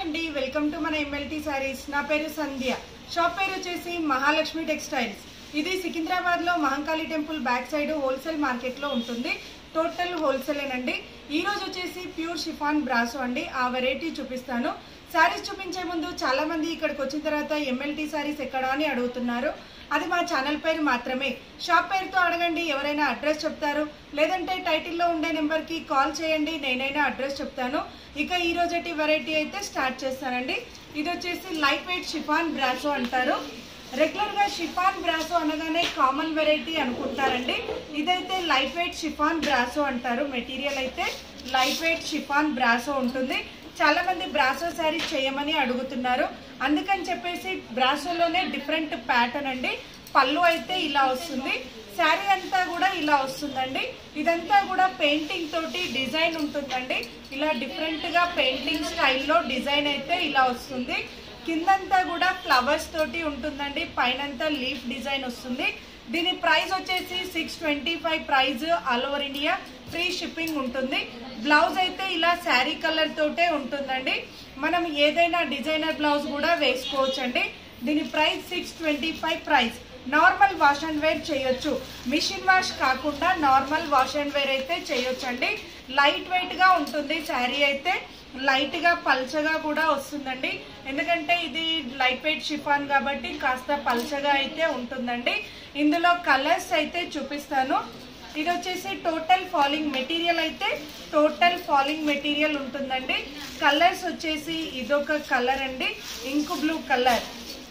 అండి welcome to మన MLT sarees నా పేరు సంధ్య షాప్ పేరు వచ్చేసి మహాలక్ష్మి టెక్స్టైల్స్ ఇది సికింద్రాబాద్ లో Mahankali temple back side wholesale market లో ఉంటుంది టోటల్ హోల్సేలేనండి ఈ రోజు వచ్చేసి ప్యూర్ షిఫాన్ బ్రాసో అండి ఆ వెరైటీ చూపిస్తాను శారీస్ చూపించే ముందు చాలా మంది ఇక్కడికి వచ్చిన తర్వాత ఎంఎల్టీ శారీస్ ఎక్కడ అని అడుగుతున్నారు అది మా ఛానల్ పేరు మాత్రమే షాప్ పేరుతో అడగండి ఎవరైనా అడ్రస్ చెప్తారు లేదంటే టైటిల్లో ఉండే నెంబర్కి కాల్ చేయండి నేనైనా అడ్రస్ చెప్తాను ఇక ఈ రోజటి వెరైటీ అయితే స్టార్ట్ చేస్తానండి ఇది వచ్చేసి లైట్ వెయిట్ షిఫాన్ బ్రాసో అంటారు రెగ్యులర్ గా షిఫాన్ బ్రాసో అనగానే కామన్ వెరైటీ అనుకుంటారండి ఇదైతే లైట్ వెయిట్ షిఫాన్ బ్రాసో అంటారు మెటీరియల్ అయితే లైట్ వెయిట్ షిఫాన్ బ్రాసో ఉంటుంది చాలా మంది బ్రాసో శారీ చేయమని అడుగుతున్నారు అందుకని చెప్పేసి బ్రాసోలోనే డిఫరెంట్ ప్యాటర్న్ అండి పళ్ళు అయితే ఇలా వస్తుంది శారీ అంతా కూడా ఇలా వస్తుందండి ఇదంతా కూడా పెయింటింగ్ తోటి డిజైన్ ఉంటుందండి ఇలా డిఫరెంట్ గా పెయింటింగ్ స్టైల్లో డిజైన్ అయితే ఇలా వస్తుంది కిందంతా కూడా ఫ్లవర్స్ తోటి ఉంటుందండి పైనంతా లీఫ్ డిజైన్ వస్తుంది దీని ప్రైస్ వచ్చేసి six twenty five price all over India free shipping ఉంటుంది బ్లౌజ్ అయితే ఇలా శారీ కలర్ తోటే ఉంటుందండి మనం ఏదైనా డిజైనర్ బ్లౌజ్ కూడా వేసుకోవచ్చండి దీని price six twenty five price normal wash and wear చేయొచ్చు మిషన్ వాష్ కాకుండా నార్మల్ వాష్ అండ్ వేర్ అయితే చేయొచ్చండి లైట్ వెయిట్ గా ఉంటుంది శారీ అయితే లైట్ గా పల్చగా కూడా వస్తుందండి ఎందుకంటే ఇది లైట్ వెయిట్ షిఫాన్ కాబట్టి కాస్త పల్చగా అయితే ఉంటుందండి ఇందులో కలర్స్ అయితే చూపిస్తాను ఇది వచ్చేసి టోటల్ ఫాలింగ్ మెటీరియల్ అయితే టోటల్ ఫాలింగ్ మెటీరియల్ ఉంటుందండి కలర్స్ వచ్చేసి ఇదొక కలర్ అండి ఇంకు బ్లూ కలర్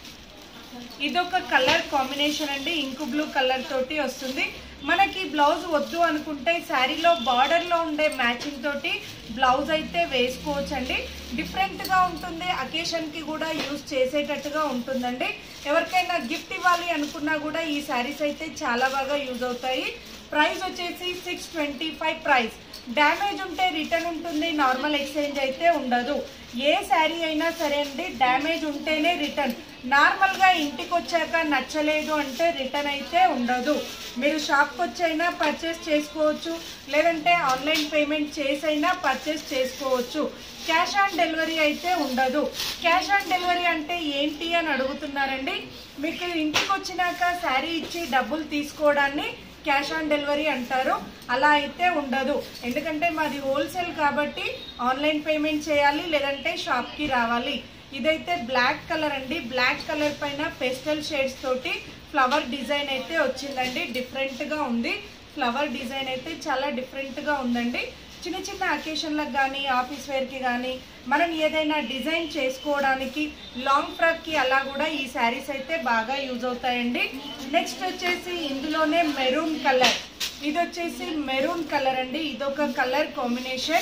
ఇదొక కలర్ కాంబినేషన్ అండి ఇంకు బ్లూ కలర్ తోటి వస్తుంది మనకి బ్లౌజ్ వద్దు అనుకుంటే శారీలో బార్డర్ లో ఉండే మ్యాచింగ్ తోటి బ్లౌజ్ అయితే వేసుకోవచ్చు అండి డిఫరెంట్ గా ఉంటుంది అకేషన్ కి కూడా యూజ్ చేసేటట్టుగా ఉంటుందండి ఎవరికైనా గిఫ్ట్ ఇవ్వాలి అనుకున్నా కూడా ఈ శారీస్ అయితే చాలా బాగా యూజ్ అవుతాయి ప్రైస్ వచ్చేసి six twenty five price damage ఉంటే రిటర్న్ ఉంటుంది నార్మల్ ఎక్స్చేంజ్ అయితే ఉండదు ఏ శారీ అయినా సరే అండి డ్యామేజ్ ఉంటేనే రిటర్న్ నార్మల్గా ఇంటికి వచ్చాక నచ్చలేదు అంటే రిటర్న్ అయితే ఉండదు మీరు షాప్కి వచ్చైనా పర్చేస్ చేసుకోవచ్చు లేదంటే ఆన్లైన్ పేమెంట్ చేసైనా పర్చేస్ చేసుకోవచ్చు క్యాష్ ఆన్ డెలివరీ అయితే ఉండదు క్యాష్ ఆన్ డెలివరీ అంటే ఏంటి అని అడుగుతున్నారండి మీకు ఇంటికి వచ్చినాక శారీ ఇచ్చి డబ్బులు తీసుకోవడాన్ని క్యాష్ ఆన్ డెలివరీ అంటారు అలా అయితే ఉండదు ఎందుకంటే మాది హోల్సేల్ కాబట్టి ఆన్లైన్ పేమెంట్ చేయాలి లేదంటే షాప్కి రావాలి ఇదైతే బ్లాక్ కలర్ అండి బ్లాక్ కలర్ పైన పెస్టల్ షేడ్స్ తోటి ఫ్లవర్ డిజైన్ అయితే వచ్చిందండి డిఫరెంట్గా ఉంది ఫ్లవర్ డిజైన్ అయితే చాలా డిఫరెంట్గా ఉందండి చిన్న చిన్న అకేషన్లకు కానీ ఆఫీస్ వేర్కి కానీ మనం ఏదైనా డిజైన్ చేసుకోవడానికి లాంగ్ ఫ్రాక్కి అలా కూడా ఈ శారీస్ అయితే బాగా యూజ్ అవుతాయండి నెక్స్ట్ వచ్చేసి ఇందులోనే మెరూన్ కలర్ ఇది వచ్చేసి మెరూన్ కలర్ అండి ఇదొక colour combination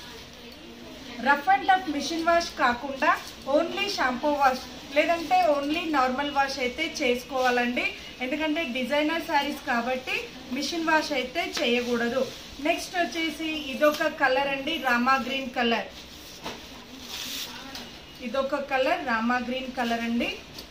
rough and tough machine wash కాకుండా ఓన్లీ షాంపూ వాష్ లేదంటే ఓన్లీ నార్మల్ వాష్ అయితే చేసుకోవాలండి ఎందుకంటే డిజైనర్ శారీస్ కాబట్టి మిషన్ వాష్ అయితే చేయకూడదు నెక్స్ట్ వచ్చేసి ఇదొక కలర్ అండి రామా గ్రీన్ కలర్ ఇదొక కలర్ రామా గ్రీన్ కలర్ అండి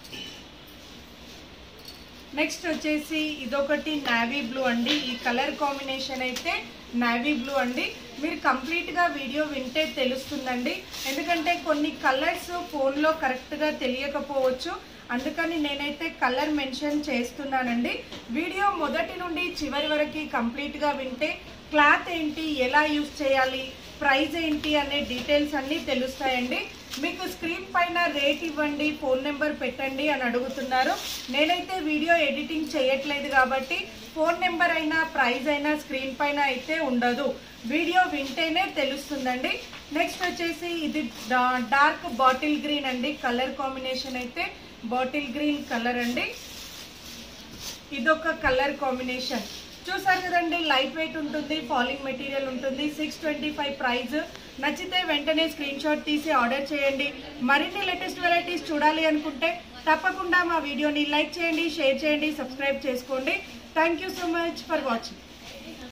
నెక్స్ట్ వచ్చేసి ఇదొకటి నావీ బ్లూ అండి ఈ కలర్ కాంబినేషన్ అయితే నావీ బ్లూ అండి మీరు కంప్లీట్గా వీడియో వింటే తెలుస్తుందండి ఎందుకంటే కొన్ని కలర్స్ ఫోన్లో కరెక్ట్గా తెలియకపోవచ్చు అందుకని నేనైతే కలర్ మెన్షన్ చేస్తున్నానండి వీడియో మొదటి నుండి చివరి వరకు కంప్లీట్గా వింటే క్లాత్ ఏంటి ఎలా యూస్ చేయాలి ప్రైస్ ఏంటి అనే డీటెయిల్స్ అన్నీ తెలుస్తాయండి మీకు స్క్రీన్ పైన రేట్ ఇవ్వండి ఫోన్ నెంబర్ పెట్టండి అని అడుగుతున్నారు నేనైతే వీడియో ఎడిటింగ్ చేయట్లేదు కాబట్టి ఫోన్ నెంబర్ అయినా ప్రైస్ అయినా స్క్రీన్ పైన అయితే ఉండదు వీడియో వింటేనే తెలుస్తుందండి నెక్స్ట్ వచ్చేసి ఇది డార్క్ బాటిల్ గ్రీన్ అండి కలర్ కాంబినేషన్ అయితే బాటిల్ గ్రీన్ కలర్ అండి ఇదొక కలర్ కాంబినేషన్ చూసారు కదండి లైట్ వెయిట్ ఉంటుంది ఫాలింగ్ మెటీరియల్ ఉంటుంది సిక్స్ ట్వంటీ ఫైవ్ ప్రైస్ నచ్చితే వెంటనే స్క్రీన్ షాట్ తీసి ఆర్డర్ చేయండి మరిన్ని లేటెస్ట్ వెరైటీస్ చూడాలి అనుకుంటే తప్పకుండా మా వీడియోని లైక్ చేయండి షేర్ చేయండి సబ్స్క్రైబ్ చేసుకోండి thank you so much for watching